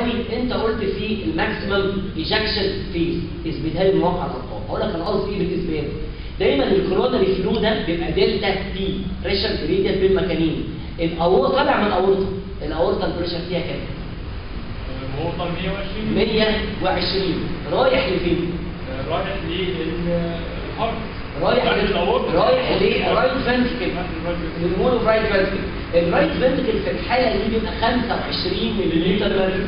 بيساوي انت قلت فيه الماكسيمم ايجكشن فيز اثبتها لي بموقع الارقام هقول لك انا قصدي ايه بالاثبات دايما الكوروناري فلو ده بيبقى دلتا تي بريشر جريدينت بين مكانين الاورطه طالع من الاورطه الاورطه البريشر فيها كام؟ هو طال 120 120 رايح لفين؟ آه، رايح للهارت رايح رايح لل- للأورطة. رايح للرايت فنتركل الهرمون رايت فنتركل الرايت فنتركل في الحاله دي بيبقى 25 ملم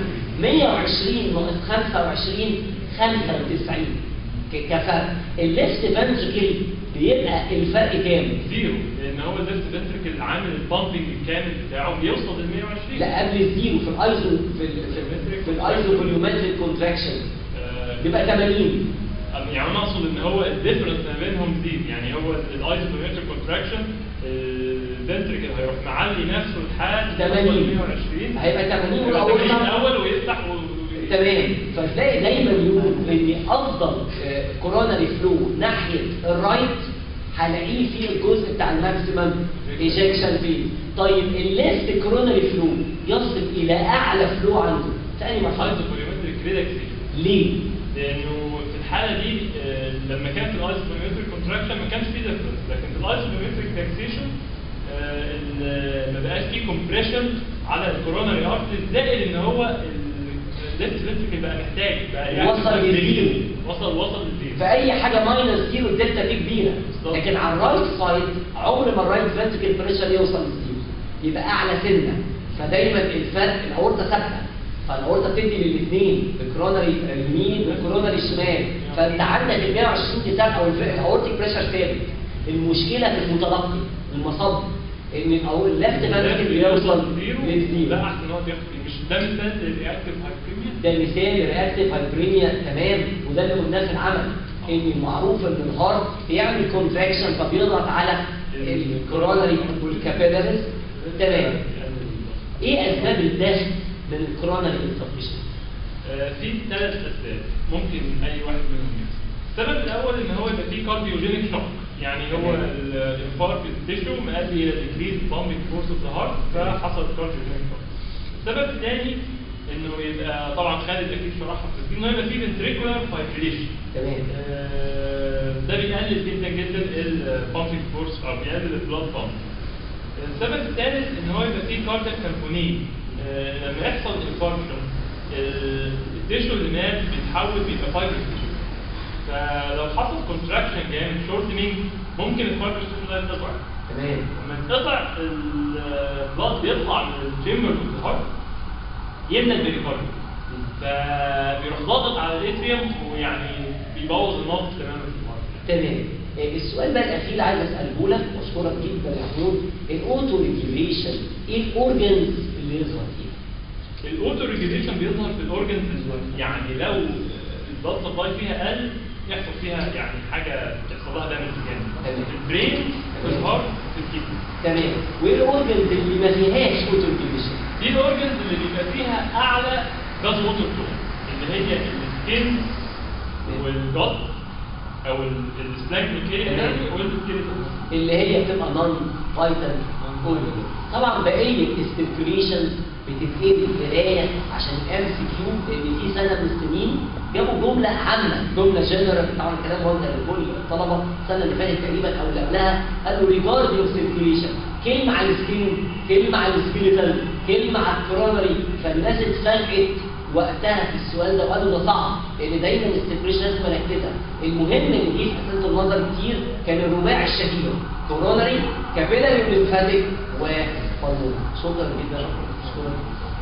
120 ناقص 25 95 ك- كفرق الليفت فنتركل بيبقى الفرق كام؟ زيرو لان هو الليفت فنتركل عامل البامبنج الكامل بتاعه بيوصل لل 120 لا قبل الزيرو في الايزو في ال في, ال- في الايزو فوليومتريك كونتراكشن آه، بيبقى 80 يعني انا اقصد ان هو الديفرنس ما بينهم زيرو يعني هو الايزوبومتريك كونتراكشن الفنتركل هيروح معلي نفسه لحد 80. 120 هيبقى 80 يبقى 80 والاورطه الاول ويفتح و- تمام فتلاقي دايما يقول ان افضل كوروناري فلو ناحيه الرايت هلاقيه في الجزء بتاع الماكسيمم ايجكشن فيه طيب الليفت كوروناري فلو يصل الى اعلى فلو عنده ثاني مرحله ايزوبومتريك ريلاكسيشن ليه؟ لانه في الحاله دي آه، لما كان في الايزوبومتريك كونتراكشن ما كانش في ديفرنس لكن في الايزوبومتريك تاكسيشن ما بقاش فيه كومبريشن على الكوروناري ارتري زائد ان هو الليفت فنتركل بقى محتاج بقى وصل يعمل للزيرو. وصل وصل للزيرو في اي حاجه ماينس زيرو الدلتا دي كبيره بالظبط. لكن على الرايت سايد عمر ما الرايت فنتركل بريشر يوصل للزيرو يبقى اعلى سنه فدايما الفرق الاورطه ثابته فالاورطه بتدي للاثنين الكرونري اليمين والكرونري الشمال فانت عندك ال 120 كتاب او الف- الاورتيك بريشر ثابت المشكله في المتلقي المصب ان او اللفت فنتركل بيوصل للزيرو لا احسن هو بياخد مش ده مثال للرياكتيف هايبريميا ده مثال رياكتيف هايبرينيا تمام وده اللي قلناه في العمل ان المعروف ان الهارت بيعمل كونتراكشن فبيضغط على الكورونري والكابيلاريز تمام ايه اسباب الدفع من الكورونري انسفشن آه، في ثلاث اسباب ممكن اي واحد منهم يحصل السبب الاول ان هو يبقى فيه كارديوجينيك شوك يعني هو الانفاركت التيشو مؤدي الى ديكريز بامبنج فورس اوف ذا هارت فحصل كارديوجينيك شوك السبب الثاني انه يبقى طبعا خالد اكيد شرحها في التسجيل انه يبقى فيه ventricular fibrillation تمام آه، ده بيقلل جدا جدا البامبنج فورس او بيقلل البلاد بامب السبب الثالث ان هو يبقى فيه كاردياك تامبونين لما يحصل انفاركشن التيشو اللي مات بيتحول بيبقى فايبر تيشو فلو حصل كونتراكشن جامد شورتنينج ممكن الفايبر تيشو ده يتقطع تمام لما يتقطع البلاد بيطلع من التشامبر اوف ذا هارت يمنع البريكارديوم فبيروح ضاغط على الاتريوم ويعني بيبوظ النبض تماما في الهارت تمام آه، السؤال بقى الاخير اللي عايز اساله لك واشكرك جدا يا محمود الاوتو ريجيوليشن ايه الاورجنز اللي يظهر فيها؟ الاوتو ريجوليشن بيظهر في الاورجنز يعني لو البلاد سبلاي فيها قل يحصل فيها يعني حاجه يحصل لها دامج جامد تمام. في البرين في الهارت في الكدني تمام وايه الاورجنز اللي ما فيهاش اوتو ريجيوليشن؟ دي الاورجنز اللي بيبقى فيها اعلى جاز ووتر فلو اللي هي السكين والجت او السبلانكيك تمام. والسكيلتون اللي هي بتبقى نون فايتال اورجن طبعا بقيه السيركيوليشن بتتقلب قرايه عشان ام سي كيو لان في سنه من السنين جابوا جمله عامه جمله جنرال طبعا الكلام ده قلنا لكل الطلبه السنه اللي فاتت تقريبا او اللي قبلها قالوا ريجارد يور سيركيوليشن كلمه على السكين كلمه على السكيلتال كلمه على الكورونري فالناس اتفاجئت وقتها في السؤال ده وقالوا ده صعب لان دايما السيركيوليشن لازم اركزها المهم ان دي في اسئله النظر كتير كان الرباعي الشهير كورونري كابيلاري وليمفاتيك وفالمون شكرا جدا شكرا